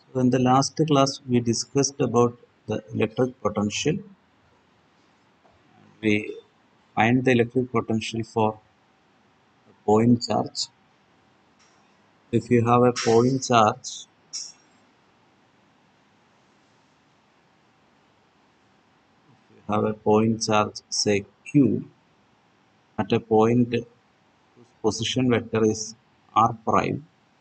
So in the last class, we discussed about the electric potential. We find the electric potential for a point charge. If you have a point charge, if you have a point charge, say Q, at a point whose position vector is r prime,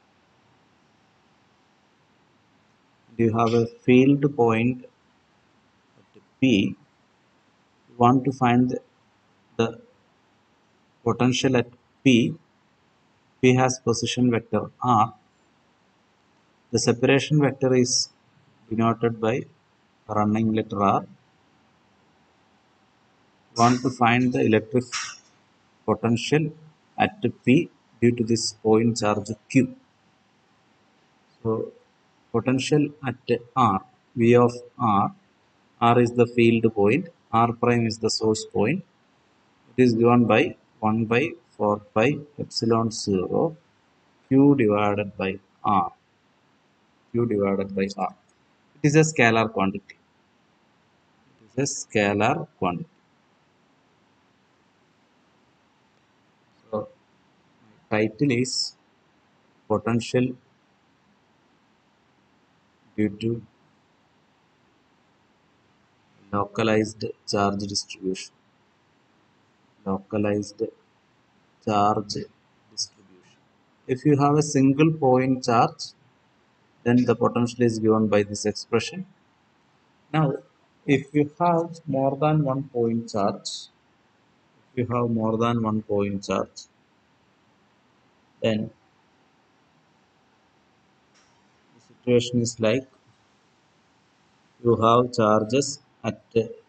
you have a field point at P, you want to find the, the potential at P, P has position vector R, the separation vector is denoted by running letter R. Want to find the electric potential at P due to this point charge Q. So potential at R, V of R, R is the field point, R prime is the source point. It is given by 1 by 4 pi epsilon 0 Q divided by R. Q divided by R. It is a scalar quantity. It is a scalar quantity. So, my title is potential due to localized charge distribution. Localized charge distribution. If you have a single point charge, then the potential is given by this expression. Now, if you have more than one point charge, if you have more than one point charge, then the situation is like you have charges at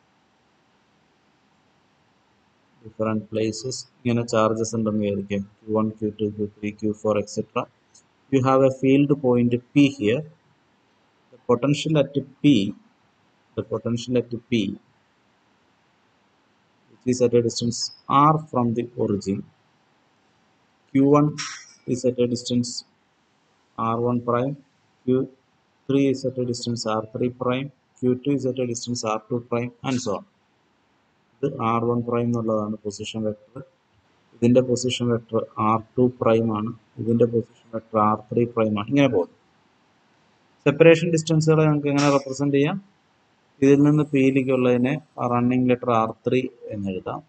different places ഇങ്ങനെ charges ഉണ്ടെന്ന് വിചാരിക്കാം Q one Q two Q three Q four etcetera you have a field point P here the potential at P the potential at P which is at a distance r from the origin q1 is at a distance r1 prime q3 is at a distance r3 prime q2 is at a distance r2 prime and so on ഇത് R one prime എന്നുള്ളതാണ് position vector ഇതിൻ്റെ position vector R two prime ആണ് ഇതിൻ്റെ position vector R three prime ആണ് ഇങ്ങനെ പോകുന്നു separation ഡിസ്റ്റൻസുകളെ നമുക്ക് എങ്ങനെ റെപ്രസെൻറ്റ് ചെയ്യാം ഇതിൽ നിന്ന് പിയിലേക്കുള്ളതിനെ റണ്ണിങ് ലെറ്റർ ആർ ത്രീ എന്ന് എഴുതാം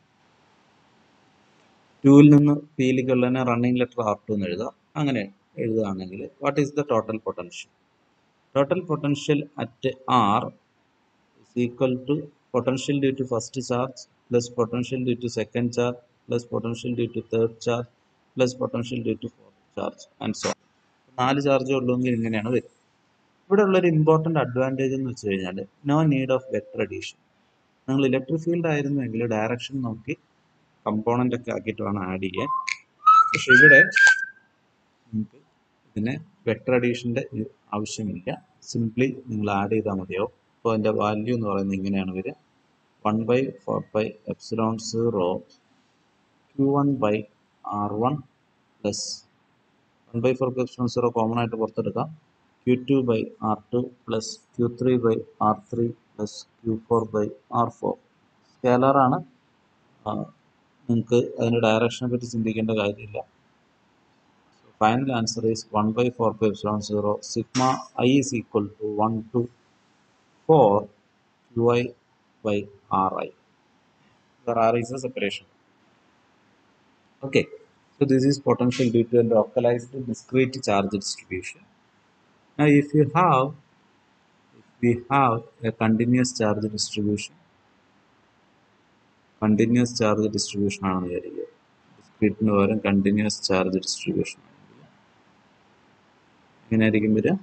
ടുവിൽ നിന്ന് പിയിലേക്കുള്ളതിനെ റണ്ണിങ് ലെറ്റർ ആർ ടു എന്ന് എഴുതാം അങ്ങനെ എഴുതുകയാണെങ്കിൽ what is the total potential total potential at R is equal to potential due to first charge plus potential due to second charge plus potential due to third charge plus potential due to fourth charge and so on. നാല് charge ഉള്ളൂങ്കിൽ ഇങ്ങനെയാണ് വരും ഇവിടെ ഉള്ളൊരു important advantage എന്ന് വെച്ച് കഴിഞ്ഞാൽ no need of vector addition നിങ്ങൾ ഇലക്ട്രിക് ഫീൽഡ് ആയിരുന്നുവെങ്കിൽ ഡയറക്ഷൻ നോക്കി കമ്പോണൻ്റ് ഒക്കെ ആക്കിയിട്ട് വേണം ആഡ് ചെയ്യാൻ പക്ഷെ ഇവിടെ നമുക്ക് ഇതിന് വെക്ടർ അഡീഷൻ്റെ ആവശ്യമില്ല സിംപ്ലി നിങ്ങൾ ആഡ് ചെയ്താൽ മതിയാവും അപ്പോൾ അതിൻ്റെ വാല്യൂ എന്ന് പറയുന്നത് ഇങ്ങനെയാണ് വരിക one by four by epsilon zero Q one by R one plus one by four by epsilon zero common ആയിട്ട് പുറത്തെടുക്കാം Q two by R two plus Q three by R three plus Q four by R four സ്കേലറാണ് നിങ്ങൾക്ക് അതിൻ്റെ ഡയറക്ഷനെ പറ്റി ചിന്തിക്കേണ്ട കാര്യമില്ല final answer is one by four by epsilon zero sigma I is equal to one to 4 qi by ri where r is a separation okay so this is potential due to a localized discrete charge distribution now if you have if we have a continuous charge distribution continuous charge distribution ആണ് വിചാരിക്കുക ഡിസ്ക്രീറ്റിന് പകരം continuous charge distribution ആണെങ്കിൽ എങ്ങനെയായിരിക്കും വരിക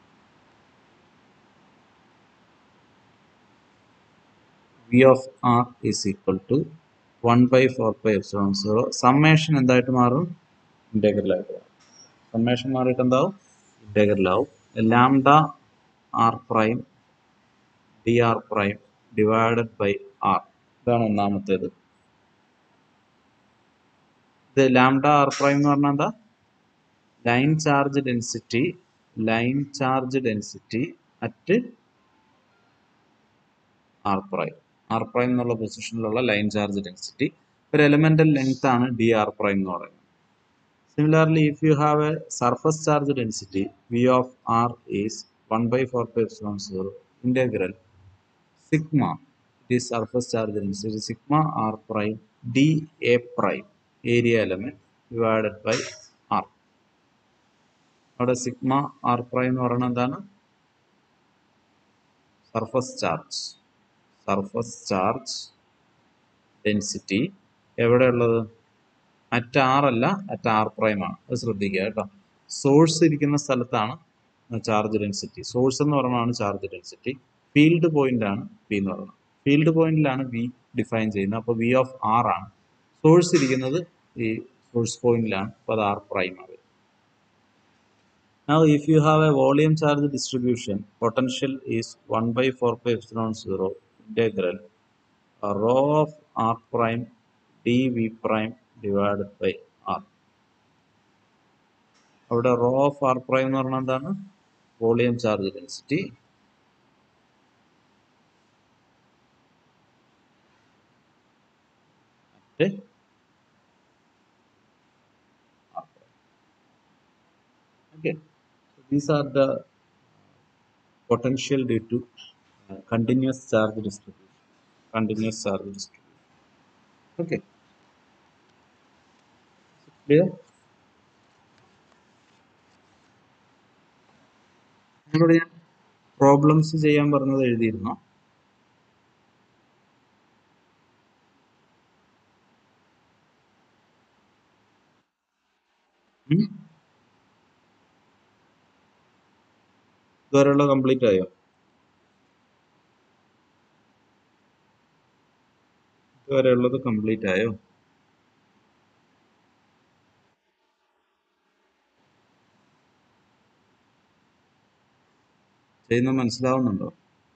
v of r is equal to 1 by 4 pi epsilon 0 summation എന്തായിട്ട് മാറും integral ആയിട്ട് മാറും സമ്മേഷൻ മാറിയിട്ട് എന്താവും ഇൻറ്റഗ്രൽ ആവും lambda r prime d r prime divided by r ഇതാണ് ഒന്നാമത്തേത് ഇത് ലാംഡ ആർ പ്രൈം എന്ന് പറഞ്ഞാൽ എന്താ line charge density line charge density at r prime r prime എന്നുള്ള പൊസിഷനിലുള്ള ലൈൻ ചാർജ് ഡെൻസിറ്റി ഒരു എലമെന്റൽ ലെങ്ത് ആണ് ഡി ആർ പ്രൈം എന്ന് പറയുന്നത് similarly if you have a surface charge density V of r is one by four pi epsilon zero integral sigma the surface charge density sigma r prime d a prime area element divided by r അവിടെ sigma r prime എന്ന് പറയുന്നത് എന്താണ് surface charge surface charge density എവിടെയുള്ളത് at r അല്ല at r prime ആണ് അത് ശ്രദ്ധിക്കുക കേട്ടോ സോഴ്സ് ഇരിക്കുന്ന സ്ഥലത്താണ് ചാർജ് ഡെൻസിറ്റി സോഴ്സ് എന്ന് പറയുന്നതാണ് ചാർജ് ഡെൻസിറ്റി ഫീൽഡ് പോയിന്റ് ആണ് പി എന്ന് പറയുന്നത് ഫീൽഡ് പോയിന്റിലാണ് വി ഡിഫൈൻ ചെയ്യുന്നത് അപ്പോൾ വി ഓഫ് ആർ ആണ് സോഴ്സ് ഇരിക്കുന്നത് ഈ സോഴ്സ് പോയിന്റിലാണ് അപ്പോൾ അത് ആർ പ്രൈം ആണ് Now, if you have a volume charge distribution, potential is 1 by 4 pi epsilon 0 integral uh, rho of r prime dv prime divided by r. അവിടെ rho of r prime എന്ന് പറഞ്ഞാൽ എന്താണ് volume charge density Okay, so these are the potential due to uh, continuous charge distribution. Continuous charge distribution. Okay. Clear? നിങ്ങളോട് ഞാൻ problems ചെയ്യാൻ പറഞ്ഞത് എഴുതിയിരുന്നോ ഉം? ഇതുവരെയുള്ള കംപ്ലീറ്റ് ആയോ ഇതുവരെയുള്ളത് കംപ്ലീറ്റ് ആയോ ചെയ്യുന്നത് മനസ്സിലാവുന്നുണ്ടോ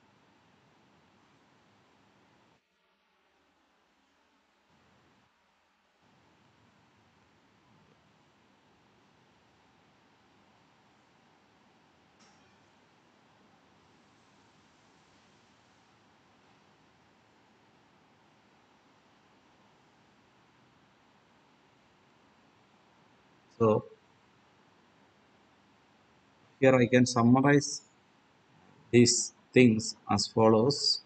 So here I can summarize these things as follows.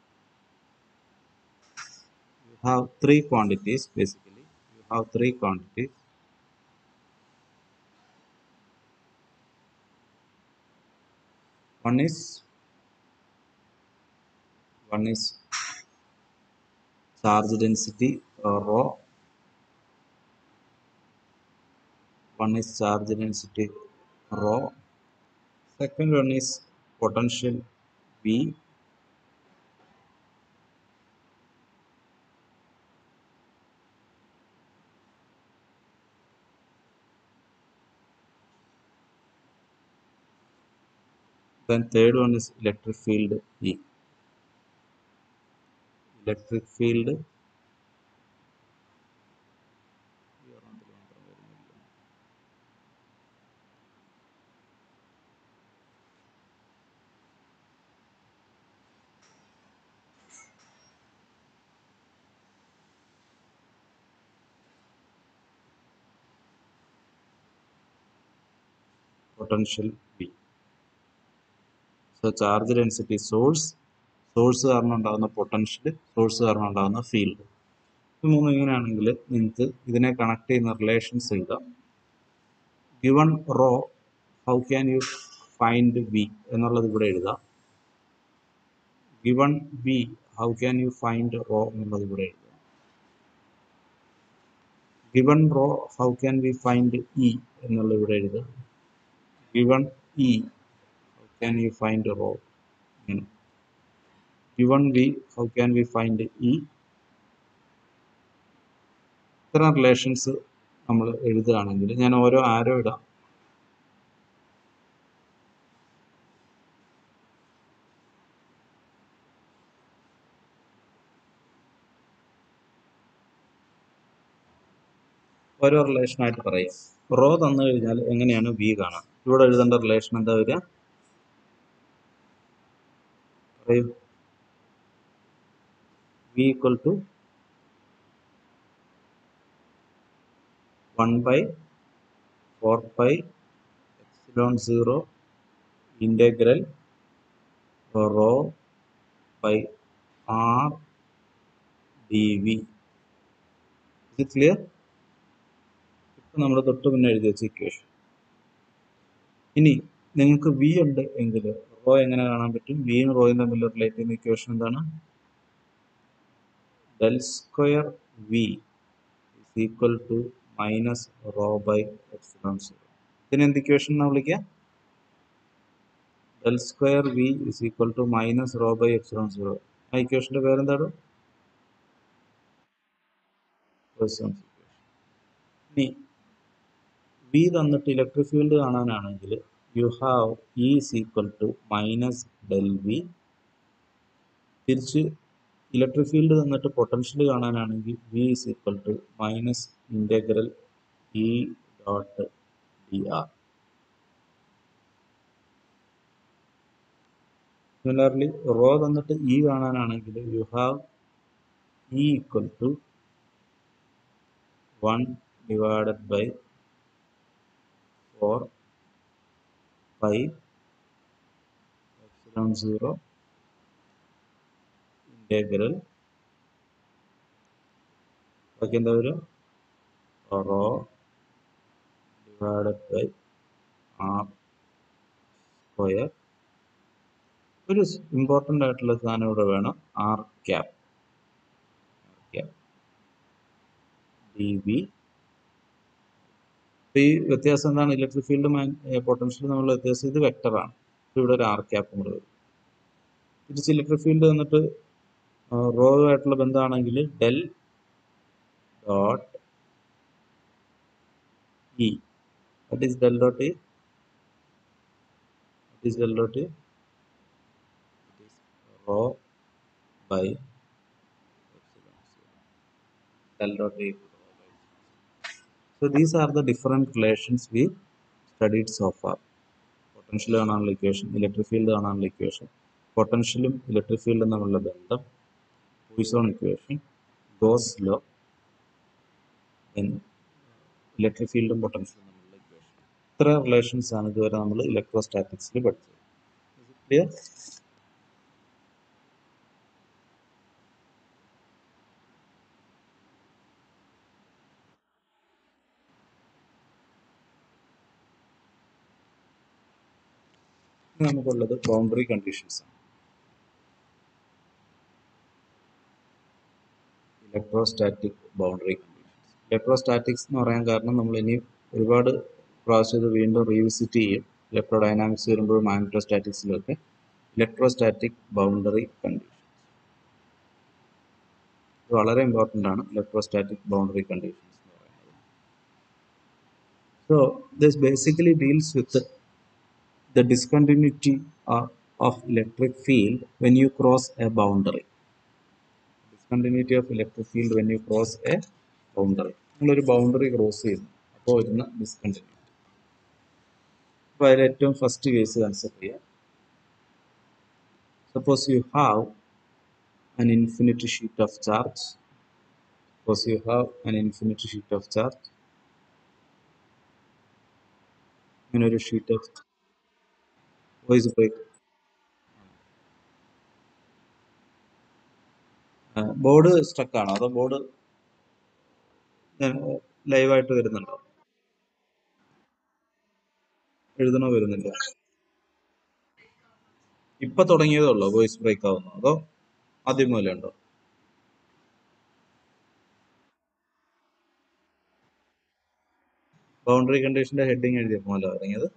You have three quantities basically. You have three quantities. One is one is charge density uh, rho. One is charge density rho. Second one is potential V. Then third one is electric field E. Electric field potential V. So charge density source, source കാരണം ഉണ്ടാകുന്ന potential source കാരണം ഉണ്ടാകുന്ന field ഇത് മൂന്നും ഇങ്ങനെയാണെങ്കിൽ നിങ്ങൾക്ക് ഇതിനെ connect ചെയ്യുന്ന റിലേഷൻസ് എഴുതാം given rho how can you find V എന്നുള്ളത് ഇവിടെ എഴുതാം given V how can you find rho എന്നുള്ളത് ഇവിടെ എഴുതാം given rho how can we find E എന്നുള്ളത് ഇവിടെ എഴുതാം given E, how can you find rho? You know, given V, how can we find E? ഇത്തരം റിലേഷൻസ് നമ്മൾ എഴുതുകയാണെങ്കിൽ ഞാൻ ഓരോ ആരോ ഇടാം ഓരോ റിലേഷനായിട്ട് പറയും റോ തന്നു കഴിഞ്ഞാൽ എങ്ങനെയാണ് വി കാണാം ഇവിടെ എഴുതേണ്ട റിലേഷൻ എന്താ വരിക പറയൂ V equal to one by four pi epsilon zero integral rho by r d V ഇത് ക്ലിയർ ഇപ്പം നമ്മൾ തൊട്ട് മുന്നേ എഴുതി വെച്ച ഇക്വേഷൻ ഇനി നിങ്ങൾക്ക് വി ഉണ്ട് എങ്കിൽ റോ എങ്ങനെ കാണാൻ പറ്റും വിയും റോയും തമ്മിൽ റിലേറ്റ് ചെയ്യുന്ന ഇക്വേഷൻ എന്താണ് del square V is equal to minus rho by epsilon zero ഇതിന് എന്ത് ഇക്വേഷൻ എന്നാ വിളിക്കുക del square V is equal to minus rho by epsilon zero ആ ഇക്വേഷന്റെ പേരെന്താണ് Poisson's equation. ഇനി വി തന്നിട്ട് ഇലക്ട്രിക് ഫീൽഡ് കാണാനാണെങ്കിൽ you have E is equal to minus del V തിരിച്ച് ഇലക്ട്രിക് ഫീൽഡ് തന്നിട്ട് പൊട്ടൻഷ്യൽ കാണാനാണെങ്കിൽ V is equal to minus integral E dot d r similarly rho തന്നിട്ട് ഇ കാണാനാണെങ്കിൽ you have E equal to one divided by four pi epsilon zero integral ബാക്കി എന്താ വരും rho divided by r square ഒരു important ആയിട്ടുള്ള സാധനം ഇവിടെ വേണം r cap cap d V ഈ വ്യത്യാസം എന്താണ് ഇലക്ട്രിക് ഫീൽഡും പൊട്ടൻഷ്യലും തമ്മിലുള്ള വ്യത്യാസം ഇത് വെക്ടറാണ് ഇവിടെ ഒരു ആർ ക്യാപ്പും കൂടെ വരും തിരിച്ച് ഇലക്ട്രിക് ഫീൽഡ് വന്നിട്ട് റോ ആയിട്ടുള്ള ബന്ധമാണെങ്കിൽ del dot E what is del dot E what is del dot E rho by del dot A equal to rho by So these are the different relations we studied so far. Potential കാണാനുള്ള equation electric field കാണാനുള്ള equation പൊട്ടൻഷ്യലും electric ഫീൽഡും തമ്മിലുള്ള ബന്ധം Poisson equation Gauss law electric ഫീൽഡും പൊട്ടൻഷ്യലും തമ്മിലുള്ള equation ഇത്ര റിലേഷൻസ് ആണ് ഇതുവരെ നമ്മൾ ഇലക്ട്രോസ്റ്റാറ്റിക്സിൽ പഠിച്ചത് ക്ലിയർ ഇനി നമുക്കുള്ളത് ബൗണ്ടറി കണ്ടീഷൻസ് ആണ് ഇലക്ട്രോസ്റ്റാറ്റിക് ബൗണ്ടറി കണ്ടീഷൻസ് ഇലക്ട്രോസ്റ്റാറ്റിക്സ് എന്ന് പറയാൻ കാരണം നമ്മൾ ഇനി ഒരുപാട് പ്രാവശ്യം ഇത് വീണ്ടും റീവിസിറ്റ് ചെയ്യും ഇലക്ട്രോ ഡൈനാമിക്സ് വരുമ്പോഴും മാഗ്നറ്റോസ്റ്റാറ്റിക്സിലൊക്കെ ഇലക്ട്രോസ്റ്റാറ്റിക് ബൗണ്ടറി കണ്ടീഷൻസ് ഇത് വളരെ ഇമ്പോർട്ടൻ്റ് ആണ് ഇലക്ട്രോസ്റ്റാറ്റിക് ബൗണ്ടറി കണ്ടീഷൻസ് എന്ന് പറയുന്നത് so this basically deals with the discontinuity of, of electric field when you cross a boundary. Discontinuity of electric field when you cross a boundary. നിങ്ങളൊരു boundary cross ചെയ്യുന്നു അപ്പോൾ വരുന്ന discontinuity അപ്പോൾ അതിൽ ഏറ്റവും first case consider ചെയ്യാം suppose you have an infinity sheet of charge suppose you have an infinity sheet of charge ഇങ്ങനെ ഒരു sheet of voice break board stuck ആണോ അതോ ബോർഡ് ലൈവായിട്ട് വരുന്നുണ്ടോ എഴുതണോ വരുന്നില്ല ഇപ്പൊ തുടങ്ങിയതേ ഉള്ളോ വോയിസ് ബ്രേക്ക് ആവുന്നു അതോ ആദ്യം മുതലേ ഉണ്ടോ ബൗണ്ടറി കണ്ടീഷന്റെ ഹെഡിങ് എഴുതിയപ്പോൾ അല്ല ഇറങ്ങിയത്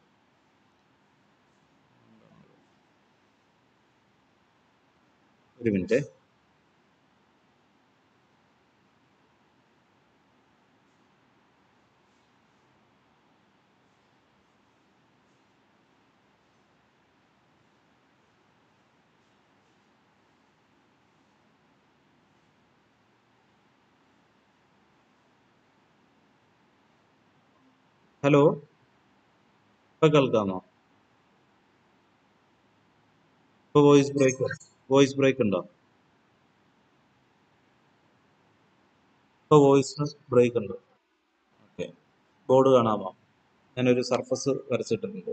ഒരു മിനിറ്റ് ഹലോ ഇപ്പൊ കേൾക്കാമോ ഇപ്പൊ വോയിസ് ബ്രേക്ക് വോയിസ് ബ്രേക്ക് ഉണ്ടോ ഇപ്പൊ വോയിസ് ബ്രേക്ക് ഉണ്ട് ഓക്കെ ബോർഡ് കാണാമോ ഞാനൊരു സർഫസ് വരച്ചിട്ടുണ്ട്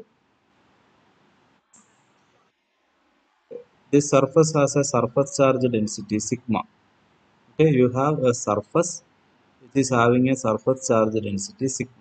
This surface has a surface charge density sigma. Okay, you have a surface which is having a surface charge density sigma.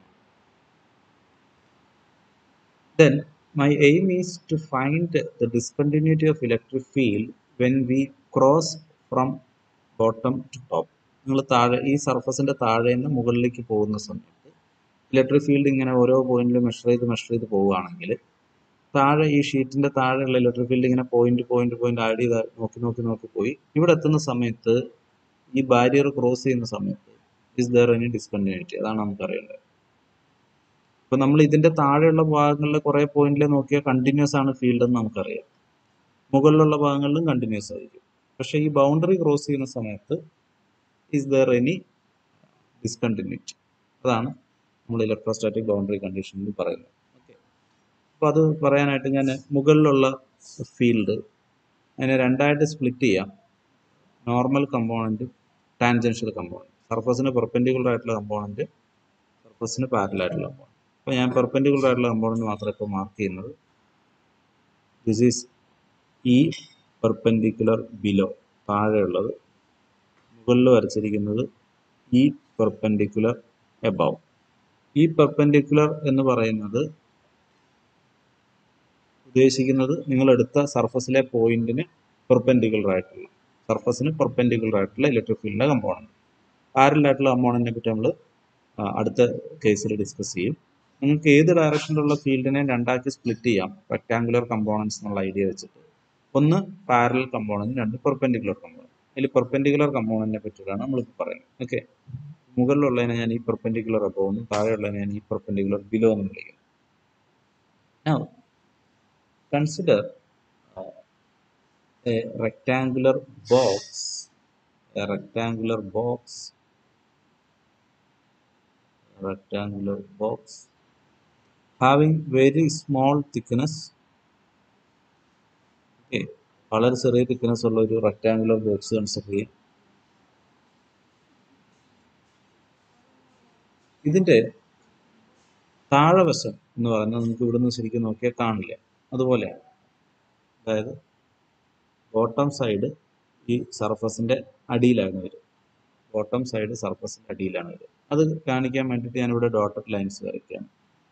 Then my aim is to find the discontinuity of electric field when we cross from bottom to top. നിങ്ങൾ താഴെ ഈ സർഫസിന്റെ താഴെ നിന്ന് മുകളിലേക്ക് പോകുന്ന സമയത്ത് electric field ഇങ്ങനെ ഓരോ പോയിന്റിൽ മെഷർ ചെയ്ത് മെഷർ ചെയ്ത് പോവുകയാണെങ്കിൽ താഴെ ഈ ഷീറ്റിന്റെ താഴെയുള്ള ഇലക്ട്രിക് ഫീൽഡ് ഇങ്ങനെ പോയിന്റ് പോയിന്റ് പോയിന്റ് ആഡ് ചെയ്ത് നോക്കി നോക്കി നോക്കി പോയി ഇവിടെ എത്തുന്ന സമയത്ത് ഈ ബാരിയർ ക്രോസ് ചെയ്യുന്ന സമയത്ത് ഇസ് ദർ എനി ഡിസ്കണ്ടിന്യൂറ്റി അതാണ് നമുക്ക് അറിയേണ്ടത് ഇപ്പൊ നമ്മൾ ഇതിന്റെ താഴെയുള്ള ഭാഗങ്ങളിലെ കുറെ പോയിന്റിൽ നോക്കിയാൽ കണ്ടിന്യൂസ് ആണ് ഫീൽഡ് എന്ന് നമുക്കറിയാം മുകളിലുള്ള ഭാഗങ്ങളിലും കണ്ടിന്യൂസ് ആയിരിക്കും പക്ഷെ ഈ ബൗണ്ടറി ക്രോസ് ചെയ്യുന്ന സമയത്ത് ഇസ് ദർ എനി ഡിസ്കണ്ടിന്യൂറ്റി അതാണ് നമ്മൾ ഇലക്ട്രോസ്റ്റാറ്റിക് ബൗണ്ടറി കണ്ടീഷനിൽ പറയുന്നത് ഓക്കെ അപ്പോൾ അത് പറയാനായിട്ട് ഞാൻ മുകളിലുള്ള ഫീൽഡ് അതിനെ രണ്ടായിട്ട് സ്പ്ലിറ്റ് ചെയ്യാം നോർമൽ കമ്പോണൻറ്റ് ടാൻജൻഷ്യൽ കമ്പോണൻറ്റ് സർഫസിന് പെർപെൻഡിക്കുലർ ആയിട്ടുള്ള കമ്പോണൻറ്റ് സർഫസിന് പാരലൽ ആയിട്ടുള്ള കമ്പോണൻറ്റ് അപ്പോൾ ഞാൻ പെർപെൻഡിക്കുലർ ആയിട്ടുള്ള കമ്പോണൻറ്റ് മാത്രമേ ഇപ്പോൾ മാർക്ക് ചെയ്യുന്നത് this is E perpendicular below താഴെയുള്ളത് മുകളിൽ വരച്ചിരിക്കുന്നത് ഈ പെർപെൻഡിക്കുലർ എബവ് ഈ പെർപെൻഡിക്കുലർ എന്ന് പറയുന്നത് ഉദ്ദേശിക്കുന്നത് നിങ്ങൾ എടുത്ത സർഫസിലെ പോയിന്റിന് പെർപെൻഡിക്കുലർ ആയിട്ടുള്ള സർഫസിന് പെർപെൻഡിക്കുലർ ആയിട്ടുള്ള ഇലക്ട്രിക് ഫീൽഡിന്റെ കമ്പോണന്റ് പാരലൽ ആയിട്ടുള്ള കമ്പോണന്റിനെ പറ്റി നമ്മൾ അടുത്ത കേസിൽ ഡിസ്കസ് ചെയ്യും നിങ്ങൾക്ക് ഏത് ഡയറക്ഷനിലുള്ള ഫീൽഡിനെ രണ്ടാക്കി സ്പ്ലിറ്റ് ചെയ്യാം റെക്ടാങ്കുലർ കമ്പോണൻസ് എന്നുള്ള ഐഡിയ വെച്ചിട്ട് ഒന്ന് പാരലൽ കമ്പോണന്റ് രണ്ട് പെർപെൻഡിക്കുലർ കമ്പോണന്റ് അതിൽ പെർപെൻഡിക്കുലർ കമ്പോണന്റിനെ പറ്റിയിട്ടാണ് നമ്മളിപ്പോൾ പറയുന്നത് ഓക്കെ മുകളിലുള്ളതിനെ ഞാൻ ഈ പെർപെൻഡിക്കുലർ അബോ എന്നും താഴെയുള്ളതിനെ ഞാൻ ഈ പെർപെൻഡിക്കുലർ ബിലോ എന്നും വിളിക്കുന്നു Now, consider uh, a rectangular box, a rectangular box, a rectangular box having very small thickness. Okay, വളരെ ചെറിയ തിക്നെസ് ഉള്ള ഒരു റെക്ടാങ്കുലർ ബോക്സ് കൺസിഡർ ചെയ്യും ഇതിന്റെ താഴെ വശം എന്ന് പറയുന്നത് നമുക്ക് ഇവിടുന്ന് ശരിക്കും നോക്കിയാൽ കാണില്ല അതുപോലെയാണ് അതായത് ബോട്ടം സൈഡ് ഈ സർഫസിന്റെ അടിയിലാണ് വരിക ബോട്ടം സൈഡ് സർഫസിന്റെ അടിയിലാണ് വരിക അത് കാണിക്കാൻ വേണ്ടിയിട്ട് ഞാനിവിടെ ഡോട്ടഡ് ലൈൻസ് വരയ്ക്കുകയാണ്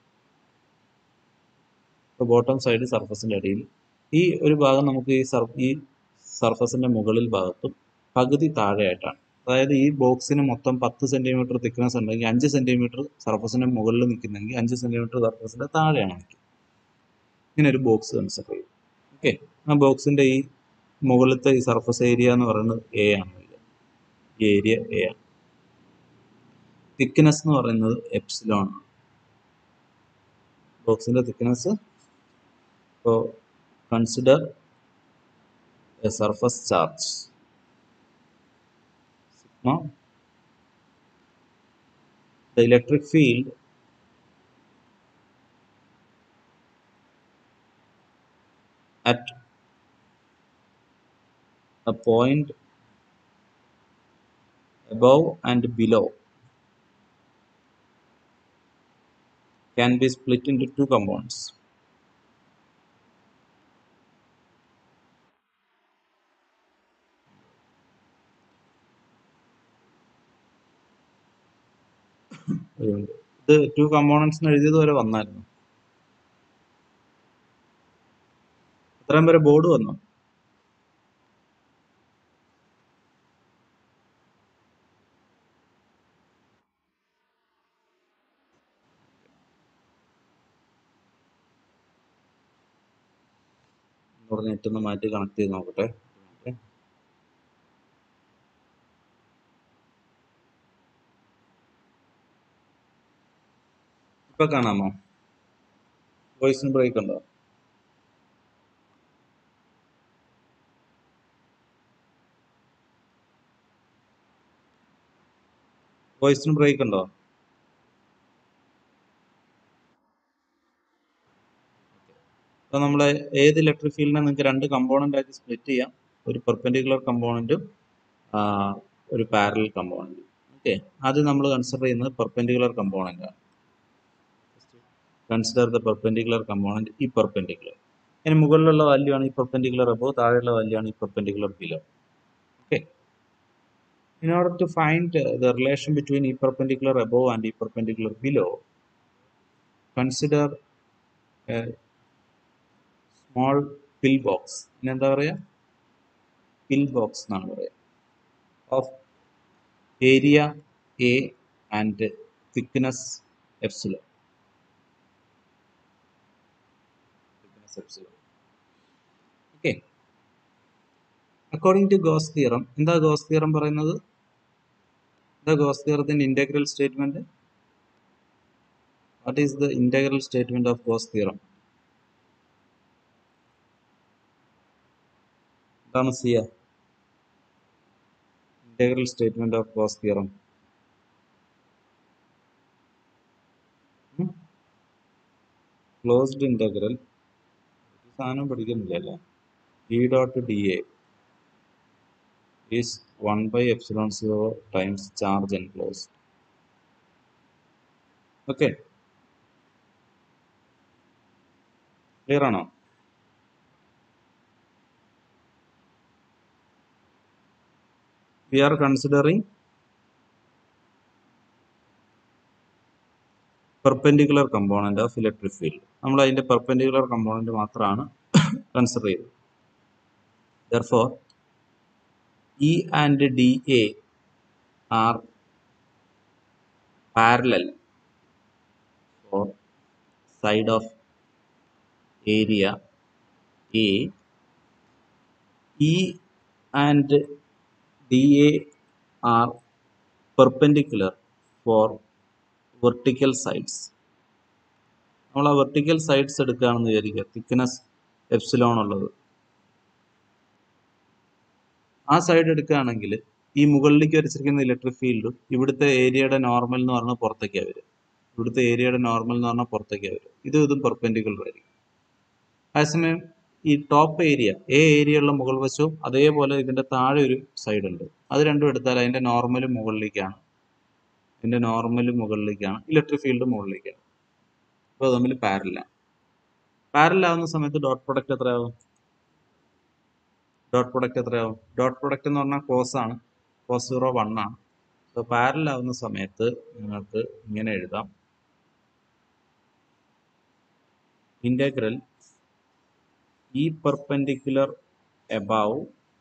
ഇപ്പോൾ ബോട്ടം സൈഡ് സർഫസിന്റെ അടിയിൽ ഈ ഒരു ഭാഗം നമുക്ക് ഈ സർ ഈ സർഫസിന്റെ മുകളിൽ ഭാഗത്തും പകുതി താഴെയായിട്ടാണ് അതായത് ഈ ബോക്സിന് മൊത്തം പത്ത് സെന്റിമീറ്റർ തിക്നെസ് ഉണ്ടെങ്കിൽ അഞ്ച് സെന്റിമീറ്റർ സർഫസിന്റെ മുകളിൽ നിൽക്കുന്നെങ്കിൽ അഞ്ച് സെന്റിമീറ്റർ സർഫസിന്റെ താഴെയാണ് നിൽക്കുക ഇങ്ങനെ ഒരു ബോക്സ് കൺസിഡർ ചെയ്യും ഓക്കെ ആ ബോക്സിന്റെ ഈ മുകളിലത്തെ ഈ സർഫസ് ഏരിയ എന്ന് പറയുന്നത് എ ആണ് വരിക. ഈ ഏരിയ എ ആണ് തിക്നെസ് എന്ന് പറയുന്നത് എപ്സിലോൺ ആണ് ബോക്സിന്റെ തിക്നെസ് ഇപ്പോൾ consider a surface charge sigma the electric field at a point above and below can be split into two components ഒരു minute. ഇത് ടു കമ്പോണൻസ് എഴുതിയത് വരെ വന്നായിരുന്നു ഇത്രയും വരെ ബോർഡ് വന്നു ഇവിടെ നെറ്റ് ഒന്ന് മാറ്റി കണക്ട് ചെയ്ത് നോക്കട്ടെ ഇപ്പൊ കാണാമോ വോയിസിന് ബ്രേക്ക് ഉണ്ടോ വോയിസിന് ബ്രേക്ക് ഉണ്ടോ അപ്പോൾ നമ്മൾ ഏത് ഇലക്ട്രിക് ഫീൽഡിനെ നിങ്ങൾക്ക് രണ്ട് കമ്പോണൻ്റ് ആയിട്ട് സ്പ്ലിറ്റ് ചെയ്യാം ഒരു പെർപെൻഡിക്കുലർ കമ്പോണൻറ്റും ഒരു പാരലൽ കമ്പോണൻറ്റും ഓക്കെ ആദ്യം നമ്മൾ കൺസിഡർ ചെയ്യുന്നത് പെർപെൻഡിക്കുലർ കമ്പോണൻ്റ് ആണ് consider the perpendicular component E perpendicular അതിന് മുകളിലുള്ള വാല്യൂ ആണ് ഈ പെർപെൻഡിക്കുലർ അബോ താഴെയുള്ള വാല്യൂ ആണ് E perpendicular below okay in order to find uh, the relation between e perpendicular above and e perpendicular below consider a small pill box എന്താ പറയുക പിൽ box എന്നാണ് പറയുക of area A and thickness epsilon thickness epsilon okay according to Gauss theorem എന്താ Gauss theorem പറയുന്നത് എന്താ Gauss തിയറത്തിന്റെ integral statement what is the integral statement of Gauss theorem എന്താണ് സിയ integral statement of Gauss theorem closed integral സാധനം പഠിക്കുന്നില്ല അല്ലേ E dot d A is 1 by epsilon 0 times charge enclosed. Okay. Clear ആണോ We are considering perpendicular component of electric field. നമ്മൾ അതിന്റെ perpendicular component മാത്രമാണ് consider ചെയ്തത് therefore E and DA are parallel for side of area A. E and DA are perpendicular for vertical sides. നമ്മൾ ആ vertical sides എടുക്കുകയാണെന്ന് വിചാരിക്കുക thickness epsilon ഉള്ളത് ആ side എടുക്കുകയാണെങ്കിൽ ഈ മുകളിലേക്ക് വരച്ചിരിക്കുന്ന ഇലക്ട്രിക് ഫീൽഡ് ഇവിടുത്തെ ഏരിയയുടെ നോർമൽ എന്ന് പറഞ്ഞാൽ പുറത്തേക്കാണ് വരും ഇവിടുത്തെ ഏരിയയുടെ നോർമൽ എന്ന് പറഞ്ഞാൽ പുറത്തേക്കാണ് വരും ഇതും ഇതും പെർപെൻഡിക്കുലർ ആയിരിക്കും അതേസമയം ഈ ടോപ്പ് ഏരിയ എ ഏരിയയുള്ള മുകൾ വശവും അതേപോലെ ഇതിന്റെ താഴെ ഒരു സൈഡ് ഉണ്ട് അത് രണ്ടും എടുത്താൽ അതിന്റെ നോർമൽ മുകളിലേക്കാണ് ഇതിന്റെ നോർമൽ മുകളിലേക്കാണ് ഇലക്ട്രിക് ഫീൽഡ് മുകളിലേക്കാണ് അപ്പോൾ തമ്മിൽ പാരലാണ് പാരലാവുന്ന സമയത്ത് ഡോട്ട് പ്രൊഡക്റ്റ് എത്രയാവും ഡോട്ട് പ്രൊഡക്റ്റ് എത്രയാവും ഡോട്ട് പ്രൊഡക്റ്റ് എന്ന് പറഞ്ഞാൽ കോസ് ആണ് കോസ് സീറോ വൺ ആണ് സോ പാരൽ ആവുന്ന സമയത്ത് നിങ്ങൾക്ക് ഇങ്ങനെ എഴുതാം integral E perpendicular above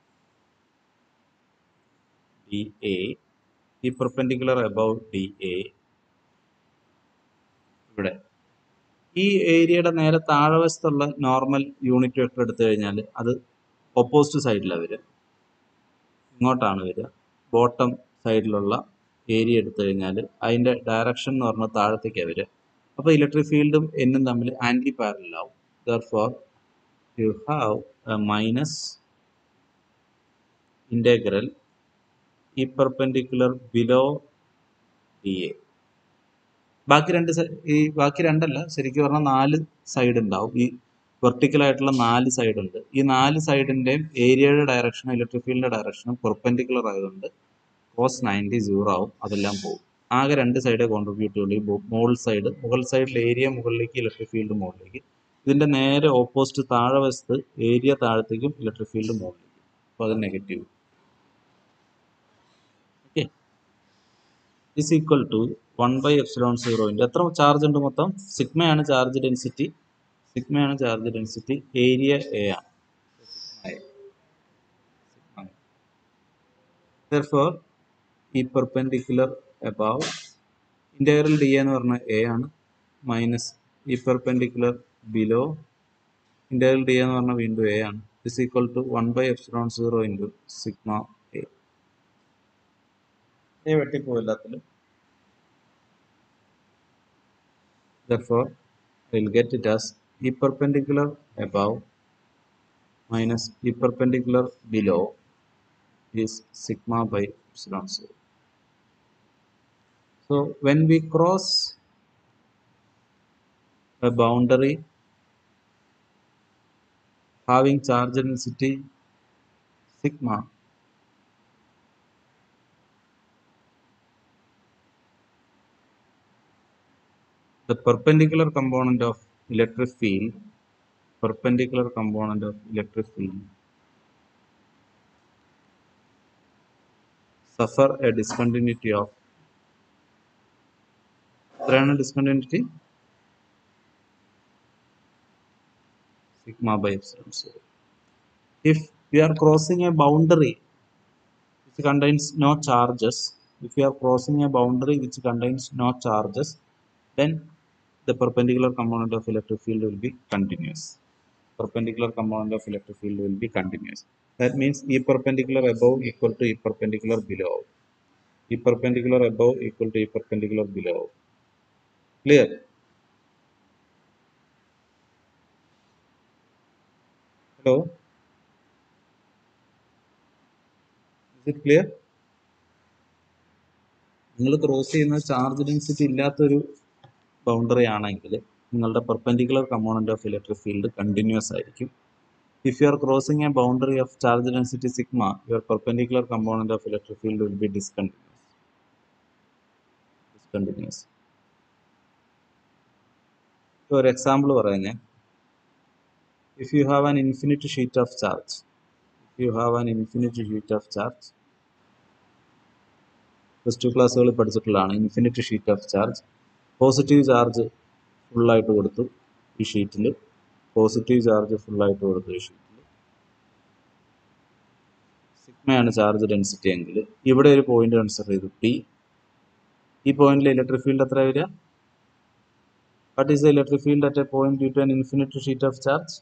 d A E perpendicular above d A ഇവിടെ ഈ ഏരിയയുടെ നേരെ താഴെ വശത്തുള്ള നോർമൽ യൂണിറ്റ് വെക്ടർ എടുത്തു കഴിഞ്ഞാൽ അത് ഓപ്പോസിറ്റ് സൈഡിലാണ് വരിക ഇങ്ങോട്ടാണ് വരിക ബോട്ടം സൈഡിലുള്ള ഏരിയ എടുത്തു കഴിഞ്ഞാൽ അതിൻ്റെ ഡയറക്ഷൻ എന്ന് പറഞ്ഞാൽ താഴത്തേക്കാണ് വരിക അപ്പോൾ ഇലക്ട്രിക് ഫീൽഡും എന്നും തമ്മിൽ ആൻറ്റി പാരലാവും therefore you have a minus integral E perpendicular below d A ബാക്കി രണ്ട് ഈ ബാക്കി രണ്ടല്ല ശരിക്കും പറഞ്ഞാൽ നാല് സൈഡ് ഉണ്ടാവും ഈ വെർട്ടിക്കൽ ആയിട്ടുള്ള നാല് സൈഡ് ഉണ്ട് ഈ നാല് സൈഡിന്റെയും ഏരിയയുടെ ഡയറക്ഷനും ഇലക്ട്രിക് ഫീൽഡിന്റെ ഡയറക്ഷനും പെർപെൻഡിക്കുലർ ആയതുകൊണ്ട് കോസ് നയൻറ്റി സീറോ ആവും അതെല്ലാം പോകും ആകെ രണ്ട് സൈഡേ കോൺട്രിബ്യൂട്ട് ചെയ്യുള്ളൂ ഈ മുകൾ സൈഡ് മുകൾ സൈഡിൽ ഏരിയ മുകളിലേക്ക് ഇലക്ട്രിക് ഫീൽഡ് മുകളിലേക്ക് ഇതിന്റെ നേരെ ഓപ്പോസിറ്റ് താഴെ വശത്ത് ഏരിയ താഴത്തേക്കും ഇലക്ട്രിക് ഫീൽഡ് മുകളിലേക്ക് അപ്പോൾ അത് negative okay is equal to one by epsilon സീറോയിൻ്റെ എത്ര ചാർജ് ഉണ്ട് മൊത്തം സിഗ്മയാണ് ചാർജ് ഡെൻസിറ്റി സിഗ്മയാണ് ചാർജ് ഡെൻസിറ്റി ഏരിയ എ ആണ് therefore E perpendicular above integral d എന്ന് പറഞ്ഞാൽ എ ആണ് minus E perpendicular below integral d എന്ന് പറഞ്ഞാൽ വീണ്ടും എ ആണ് is equal to one by epsilon zero into sigma A A വെട്ടിപ്പോയില്ലാത്തിലും therefore I will get it as E perpendicular above minus E perpendicular below is sigma by epsilon 0. So when we cross a boundary having charge density sigma the perpendicular component of electric field perpendicular component of electric field suffer a discontinuity of എത്രയാണ് discontinuity sigma by epsilon 0. If we are crossing a boundary which contains no charges, if we are crossing a boundary which contains no charges, then the perpendicular component of electric field will be continuous. Perpendicular component of electric field will be continuous. That means E perpendicular above equal to E perpendicular below. E perpendicular above equal to E perpendicular below. Clear? Hello? Is it clear? നിങ്ങൾ cross ചെയ്യുന്ന charge density ഇല്ലാത്തൊരു boundary ആണെങ്കിൽ നിങ്ങളുടെ perpendicular component of electric field continuous ആയിരിക്കും if you are crossing a boundary of charge density sigma your perpendicular component of electric field will be discontinuous discontinuous ഒരു example പറയാം ഞാൻ if you have an infinite sheet of charge if you have an infinite sheet of charge plus two ക്ലാസ്സുകളിൽ പഠിച്ചിട്ടുള്ളതാണ് infinite sheet of charge positive charge ഫുള്ളായിട്ട് കൊടുത്തു ഈ ഷീറ്റിൽ positive charge ഫുള്ളായിട്ട് കൊടുത്തു ഈ ഷീറ്റിൽ സിഗ്മയാണ് ചാർജ് ഡെൻസിറ്റി എങ്കിൽ ഇവിടെ ഒരു പോയിന്റ് കൺസിഡർ ചെയ്തു പി ഈ പോയിന്റിൽ ഇലക്ട്രിക് ഫീൽഡ് എത്ര വരിക what is the electric field at a point due to an infinite sheet of charge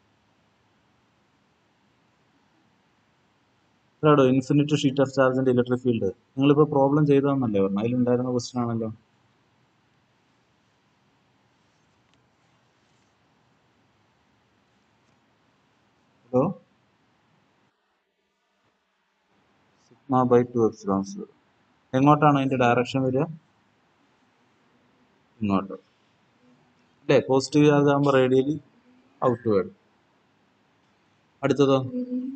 ഇതാടോ ഇൻഫിനിറ്റ് ഷീറ്റ് ഓഫ് ചാർജിന്റെ ഇലക്ട്രിക് ഫീൽഡ് നിങ്ങളിപ്പോൾ പ്രോബ്ലം ചെയ്തതെന്നല്ലേ പറഞ്ഞു അതിലുണ്ടായിരുന്ന ക്വസ്റ്റൻ ആണല്ലോ hello sigma by two epsilon zero എങ്ങോട്ടാണ് അതിന്റെ ഡയറക്ഷൻ വരിക ഇങ്ങോട്ട് അല്ലേ പോസിറ്റീവ് ചാർജ് ആകുമ്പോൾ റേഡിയലി ഔട്ട് വേർഡ് അടുത്തതോ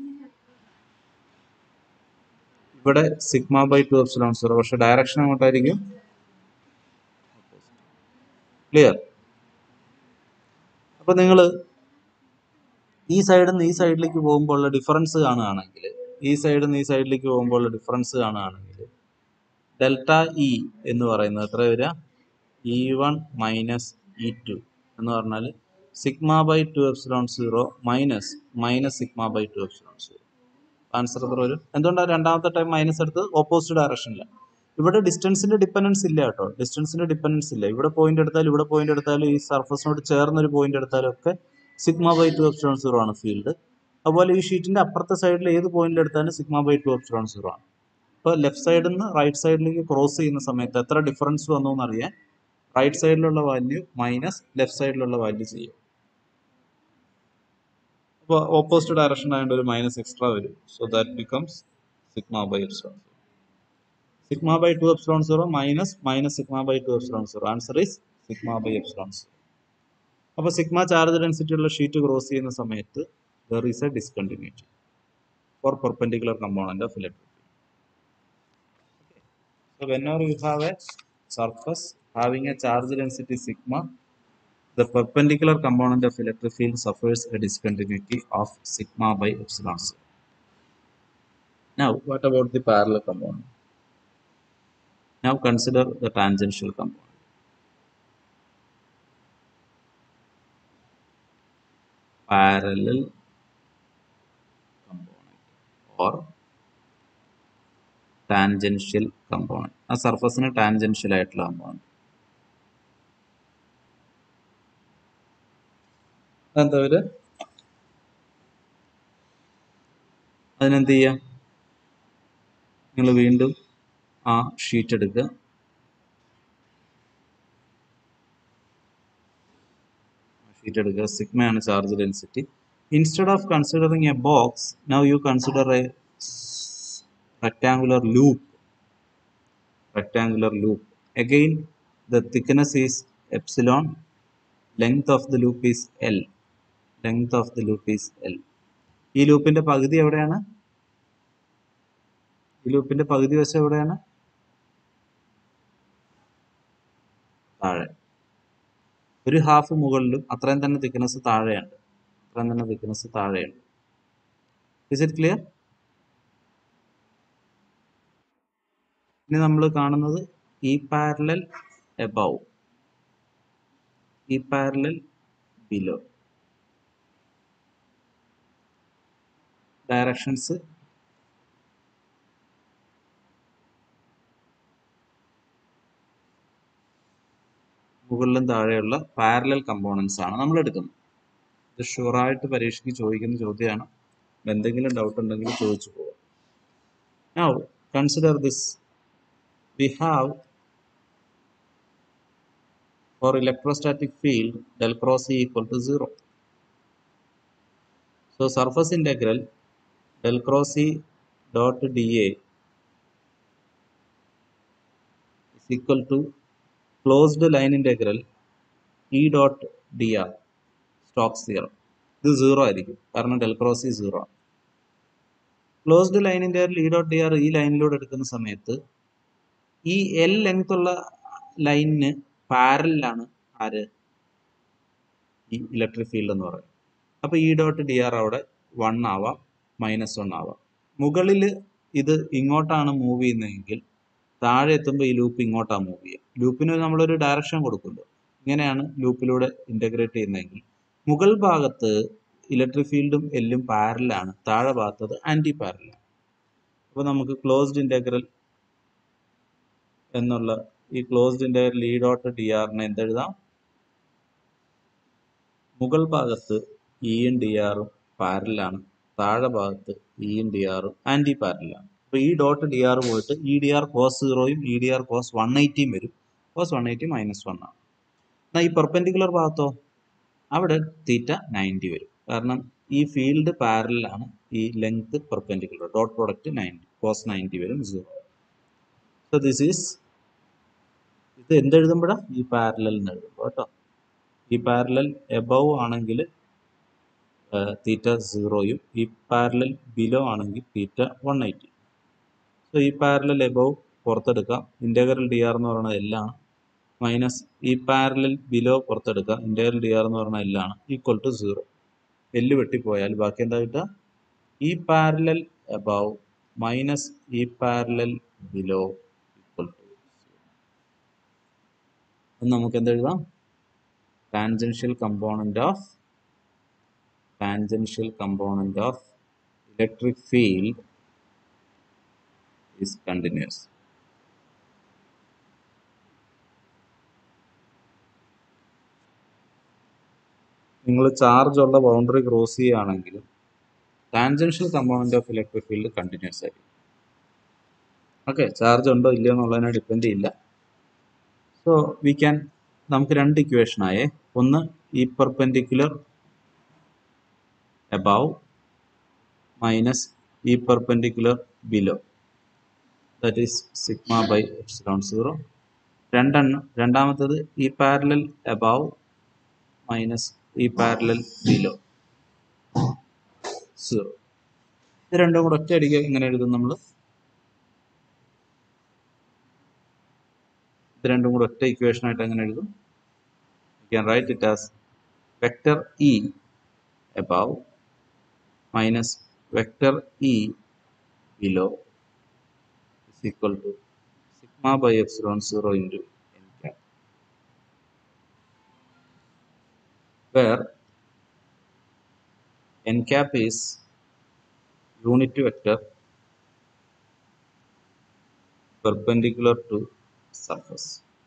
ഇവിടെ sigma by two epsilon zero പക്ഷെ ഡയറക്ഷൻ എങ്ങോട്ടായിരിക്കും ക്ലിയർ അപ്പൊ നിങ്ങൾ ഈ സൈഡിൽ നിന്ന് ഈ സൈഡിലേക്ക് പോകുമ്പോൾ ഉള്ള ഡിഫറൻസ് കാണുകയാണെങ്കിൽ ഈ സൈഡിൽ നിന്ന് ഈ സൈഡിലേക്ക് പോകുമ്പോൾ ഉള്ള ഡിഫറൻസ് കാണുകയാണെങ്കിൽ ഡെൽറ്റ ഇ എന്ന് പറയുന്നത് എത്ര വരിക E one minus E two എന്ന് പറഞ്ഞാൽ sigma by two epsilon zero minus minus sigma by two epsilon zero answer എത്ര വരും എന്തുകൊണ്ടാണ് രണ്ടാമത്തെ ടൈം മൈനസ് എടുത്ത് ഓപ്പോസിറ്റ് ഡയറക്ഷനില്ല ഇവിടെ ഡിസ്റ്റൻസിന്റെ ഡിപ്പെൻഡൻസ് ഇല്ല കേട്ടോ ഡിസ്റ്റൻസിന്റെ ഡിപ്പെൻഡൻസ് ഇല്ല ഇവിടെ പോയിന്റ് എടുത്താലും ഇവിടെ പോയിന്റ് എടുത്താലും ഈ സർഫസിനോട് ചേർന്ന ഒരു പോയിന്റ് എടുത്താലും ഒക്കെ sigma by two epsilon zero ആണ് ഫീൽഡ് അതുപോലെ ഈ ഷീറ്റിന്റെ അപ്പുറത്തെ സൈഡിൽ ഏത് പോയിന്റിൽ എടുത്താലും sigma by two epsilon zero ആണ് അപ്പോൾ ലെഫ്റ്റ് സൈഡിൽ നിന്ന് റൈറ്റ് സൈഡിലേക്ക് ക്രോസ് ചെയ്യുന്ന സമയത്ത് എത്ര ഡിഫറൻസ് വന്നു എന്നറിയാൻ റൈറ്റ് സൈഡിലുള്ള വാല്യൂ മൈനസ് ലെഫ്റ്റ് സൈഡിലുള്ള വാല്യൂ ചെയ്യും അപ്പോൾ ഓപ്പോസിറ്റ് ഡയറക്ഷൻ ആയതുകൊണ്ട് ഒരു മൈനസ് എക്സ്ട്രാ വരും so that becomes sigma by epsilon sigma by two epsilon zero minus minus sigma by two epsilon zero answer is sigma by epsilon zero അപ്പോൾ sigma charge density ഉള്ള sheet cross ചെയ്യുന്ന സമയത്ത് there is a discontinuity for perpendicular component of electric So whenever you have a surface having a charge density sigma, the perpendicular component of electric field suffers a discontinuity of sigma by epsilon zero. Now, what about the parallel component? Now consider the tangential component. Parallel component or tangential component ആ സർഫസിന് tangential ആയിട്ടുള്ള component അതെന്താ ഒരു അതിനെന്ത് ചെയ്യാം നിങ്ങൾ വീണ്ടും ആ ഷീറ്റ് എടുക്കുക ഷീറ്റ് എടുക്കുക സിഗ്മയാണ് charge density instead of considering a box now you consider a rectangular loop rectangular loop again the thickness is epsilon length of the loop is l length of the loop is l ഈ ലൂപ്പിന്റെ പകുതി എവിടെയാണ് ഈ ലൂപ്പിന്റെ പകുതി വശം എവിടെയാണ് താഴെ ഒരു ഹാഫ് മുകളിലും അത്രയും തന്നെ തിക്നെസ് താഴെയുണ്ട് അത്രയും തന്നെ തിക്നെസ് താഴെയുണ്ട് ഇസ് ഇറ്റ് ക്ലിയർ ഇനി നമ്മൾ കാണുന്നത് E parallel above E parallel below directions മുകളിലും താഴെയുള്ള പാരലൽ കമ്പോണൻസ് ആണ് നമ്മൾ എടുക്കുന്നത് ഇത് ഷുവറായിട്ട് പരീക്ഷയ്ക്ക് ചോദിക്കുന്ന ചോദ്യമാണ് എന്തെങ്കിലും ഡൗട്ട് ഉണ്ടെങ്കിൽ ചോദിച്ചു പോവാം Now consider this we have for electrostatic field del cross E equal to 0 so surface integral del cross E dot dA is equal to closed line integral E dot dr Stokes theorem ഇത് zero ആയിരിക്കും കാരണം del cross E zero ആണ് closed ലൈനിന്റെ E dot d r ഈ ലൈനിലൂടെ എടുക്കുന്ന സമയത്ത് ഈ എൽ ലെങ്ത് ഉള്ള ലൈനിന് പാരലാണ് ആര് ഈ ഇലക്ട്രിക് ഫീൽഡ് എന്ന് പറയുന്നത് അപ്പൊ ഇ ഡോട്ട് ഡി ആർ അവിടെ വൺ ആവാം മൈനസ് വൺ ആവാം മുകളിൽ ഇത് ഇങ്ങോട്ടാണ് മൂവ് ചെയ്യുന്നതെങ്കിൽ താഴെ എത്തുമ്പോൾ ഈ ലൂപ്പ് ഇങ്ങോട്ടാണ് മൂവ് ചെയ്യുക ലൂപ്പിന് നമ്മളൊരു ഡയറക്ഷൻ കൊടുക്കുമല്ലോ ഇങ്ങനെയാണ് ലൂപ്പിലൂടെ ഇന്റഗ്രേറ്റ് ചെയ്യുന്നതെങ്കിൽ മുകൾ ഭാഗത്ത് ഇലക്ട്രിക് ഫീൽഡും എല്ലും പാരലാണ് താഴെ ഭാഗത്തത് ആന്റി പാരലാണ് അപ്പോൾ നമുക്ക് ക്ലോസ്ഡ് ഇന്റഗ്രൽ എന്നുള്ള ഈ closed integral E dot d ആറിനെ എന്തെഴുതാം മുകൾ ഭാഗത്ത് ഇയും ഡി ആറും പാരലാണ് താഴെ ഭാഗത്ത് ഇയും ഡി ആറും ആന്റി പാരലാണ് അപ്പോൾ ഈ ഡോട്ട് ഡി ആർ പോയിട്ട് ഇ ഡി ആർ കോസ് സീറോയും E d r cos one എയ്റ്റിയും വരും cos one eighty minus one ആണ് എന്നാൽ ഈ പെർപെൻഡിക്കുലർ ഭാഗത്തോ അവിടെ തീറ്റ നയൻറ്റി വരും കാരണം ഈ ഫീൽഡ് പാരലാണ് ഈ length perpendicular dot product ninety cos ninety വരും സീറോ സോ ദിസ് ഈസ് ഇത് എന്തെഴുതുമ്പോഴാ ഈ പാരലൽ എന്ന് എഴുതുമ്പോൾ കേട്ടോ ഈ പാരലൽ എബവ് ആണെങ്കിൽ തീറ്റ സീറോയും ഈ പാരലൽ ബിലോ ആണെങ്കിൽ theta one eighty so E parallel above പുറത്തെടുക്കാം ഇൻറ്റഗ്രൽ ഡി ആർ എന്ന് പറയുന്നത് എല്ലാം മൈനസ് ഈ പാരലൽ ബിലോ പുറത്തെടുക്കുക ഇൻറ്റഗ്രൽ ഡി ആർ എന്ന് പറഞ്ഞാൽ എല്ലാണ് ഈക്വൽ ടു സീറോ എല്ല് വെട്ടിപ്പോയാൽ ബാക്കി എന്താ കിട്ടുക E parallel above minus E parallel below equal to നമുക്ക് എന്തെഴുതാം tangential component of tangential component of electric field is continuous നിങ്ങൾ ചാർജ് ഉള്ള ബൗണ്ടറി ക്രോസ് ചെയ്യുകയാണെങ്കിലും tangential component of electric field continuous ആയിരിക്കും ഓക്കെ ചാർജ് ഉണ്ടോ ഇല്ലയോ എന്നുള്ളതിനെ ഡിപ്പെൻഡ് ചെയ്യില്ല സോ വി ക്യാൻ നമുക്ക് രണ്ട് ഇക്വേഷൻ ആയേ ഒന്ന് E perpendicular above minus E perpendicular below that is sigma by epsilon zero രണ്ടെണ്ണം രണ്ടാമത്തത് E parallel above minus E parallel below zero ഇത് രണ്ടും കൂടെ ഒറ്റ അടിക്ക് എങ്ങനെ എഴുതും നമ്മൾ ഇത് രണ്ടും കൂടെ ഒറ്റ ഇക്വേഷൻ ആയിട്ട് എങ്ങനെ എഴുതും you can write it as vector E above minus vector e below is equal to sigma by epsilon 0 into n cap where n cap is unit vector perpendicular to surface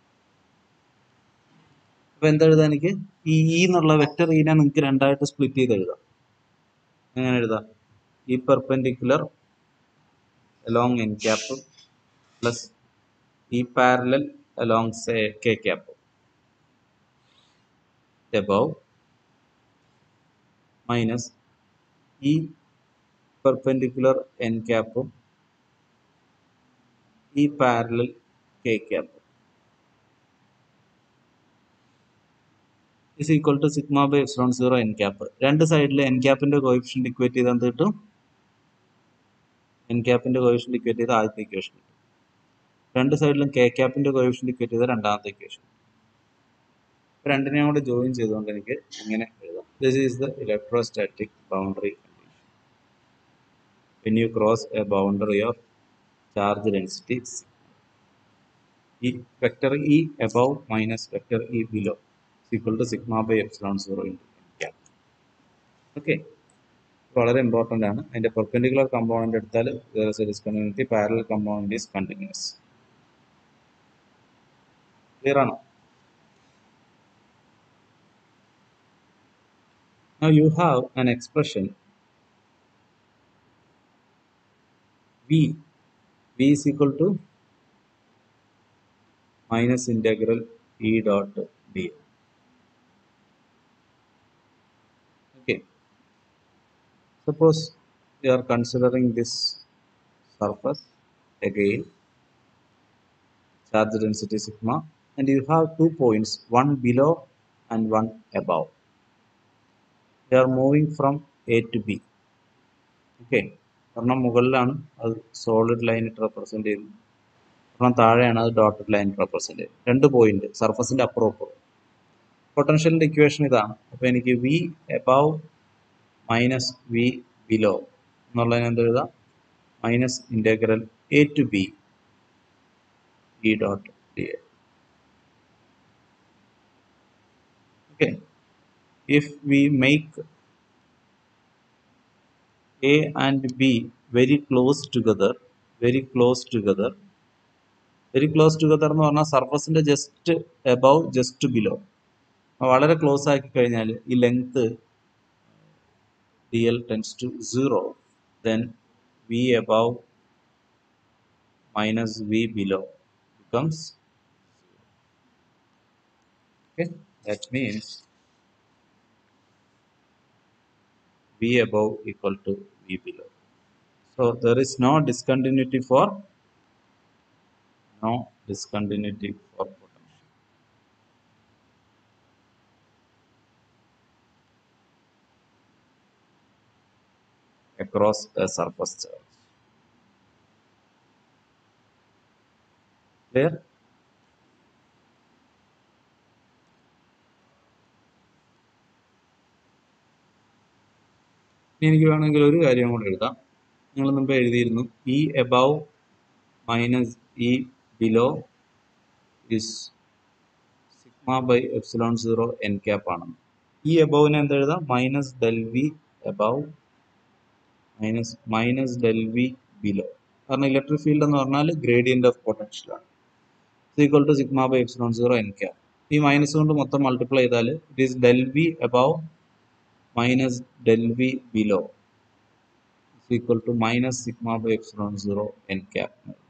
അപ്പൊ എന്താ എഴുതാൻ എനിക്ക് ഈ E എന്നുള്ള vector ഈനെ നിങ്ങൾക്ക് രണ്ടായിട്ട് split ചെയ്ത് എഴുതാം എങ്ങനെ എഴുതാം E perpendicular along n cap plus E parallel along say k cap above minus E perpendicular n ക്യാപ്പും ഈ പാരലൽ കെ ക്യാപ്പും is equal to sigma by epsilon zero n cap രണ്ട് സൈഡിൽ എൻ ക്യാപ്പിന്റെ കോയിഫിഷ്യന്റ് ഇക്വേറ്റ് ചെയ്ത് എന്ത് കിട്ടും N ക്യാപ്പിന്റെ coefficient equate ചെയ്ത് ആദ്യത്തെ equation കിട്ടും രണ്ട് സൈഡിലും കെ ക്യാപ്പിന്റെ കോയിഫിഷ്യന്റ് ഇക്വേറ്റ് ചെയ്ത രണ്ടാമത്തെ ഇക്വേഷൻ രണ്ടിനെയും കൂടെ ജോയിൻ ചെയ്തുകൊണ്ട് എനിക്ക് ഇങ്ങനെ എഴുതാം this is the electrostatic boundary condition when you cross a boundary of charge density ഈ vector E above minus vector E below equal to sigma by epsilon zero into cap okay വളരെ important ആണ് അതിൻ്റെ perpendicular component എടുത്താൽ discontinuity parallel component is continuous clear ആണോ Now you have an expression V. V is equal to minus integral E dot dl. Okay. Suppose we are considering this surface again charge density sigma and you have two points one below and one above they are moving from A to B. Okay ഒരെണ്ണം മുകളിലാണ് അത് solid line ഇട്ട് represent ചെയ്യുന്നു ഒരെണ്ണം താഴെയാണ് അത് dotted line represent ചെയ്യുന്നത് രണ്ട് പോയിന്റ് സർഫസിന്റെ അപ്പുറം അപ്പുറം പൊട്ടൻഷ്യലിന്റെ ഇക്വേഷൻ ഇതാണ് അപ്പോൾ എനിക്ക് V above minus V below എന്നുള്ളതിന് എന്ത് എഴുതാം minus integral A to B E dot d A okay if we make A and B very close together, very close together, very close together എന്ന് പറഞ്ഞാൽ സർഫസിന്റെ just above just below വളരെ close ആക്കി കഴിഞ്ഞാൽ ഈ length d l tends to zero then V above minus V below becomes okay that means V above equal to V below. So there is no discontinuity for no discontinuity for potential. across a surface charge. Clear? ഇനി എനിക്ക് വേണമെങ്കിൽ ഒരു കാര്യം കൂടെ എഴുതാം നിങ്ങൾ മുമ്പ് എഴുതിയിരുന്നു E above minus E below is sigma by epsilon zero n cap ആണെന്ന് ഈ എബവിനെ എന്ത് എഴുതാം minus del V above minus minus del V below കാരണം ഇലക്ട്രിക് ഫീൽഡ് എന്ന് പറഞ്ഞാൽ ഗ്രേഡിയന്റ് ഓഫ് പൊട്ടൻഷ്യൽ ആണ് equal to sigma by epsilon zero n cap ഈ മൈനസ് കൊണ്ട് മൊത്തം മൾട്ടിപ്ലൈ ചെയ്താൽ it is del V above minus del v below is equal to minus sigma by epsilon 0 n cap.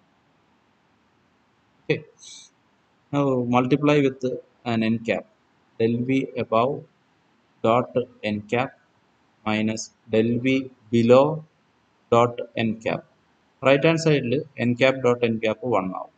Okay. Now multiply with an n cap. Del v above dot n cap minus del v below dot n cap. Right hand സൈഡിൽ n cap dot n cap one ആവും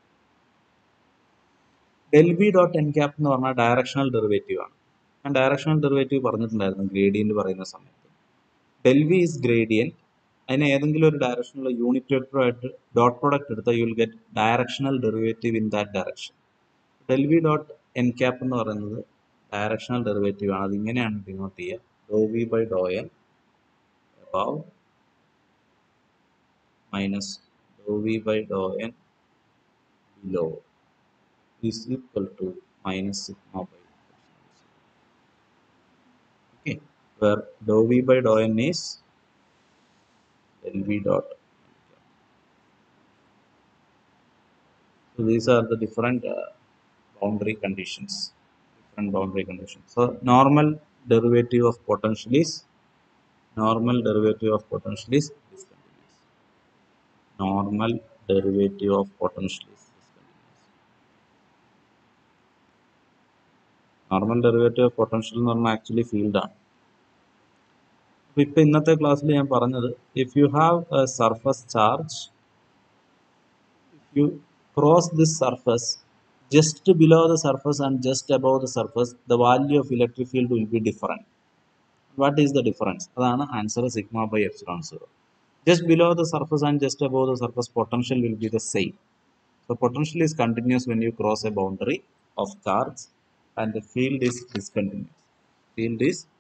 del V dot n cap എന്ന് പറഞ്ഞാൽ directional derivative ആണ് ഞാൻ directional derivative പറഞ്ഞിട്ടുണ്ടായിരുന്നു gradient പറയുന്ന സമയത്ത് del V is gradient അതിന് ഏതെങ്കിലും ഒരു ഡയറക്ഷനിലുള്ള യൂണിറ്റ് വെക്ടറുമായിട്ട് ഡോട്ട് പ്രോഡക്റ്റ് എടുത്താൽ you will get directional derivative in that direction del V dot n cap എന്ന് പറയുന്നത് ഡയറക്ഷണൽ ഡെറിവേറ്റീവ് ആണ് അത് ഇങ്ങനെയാണ് ഡിനോട്ട് ചെയ്യുക do V by do n above minus do V by do n below is equal to minus sigma by okay where dou v by dou n is del v dot so these are the different uh, boundary conditions different boundary conditions so normal derivative of potential is normal derivative of potential is discontinuous normal derivative of potential is discontinuous normal derivative of potential എന്ന് പറഞ്ഞാൽ actually field ആണ് അപ്പോൾ ഇപ്പോൾ ഇന്നത്തെ ക്ലാസ്സിൽ ഞാൻ പറഞ്ഞത് if you have a surface charge if you cross this surface just below the surface and just above the surface the value of electric field will be different what is the difference അതാണ് answer sigma by epsilon zero just below the surface and just above the surface potential will be the same so potential is continuous when you cross a boundary of charge and the field is discontinuous field is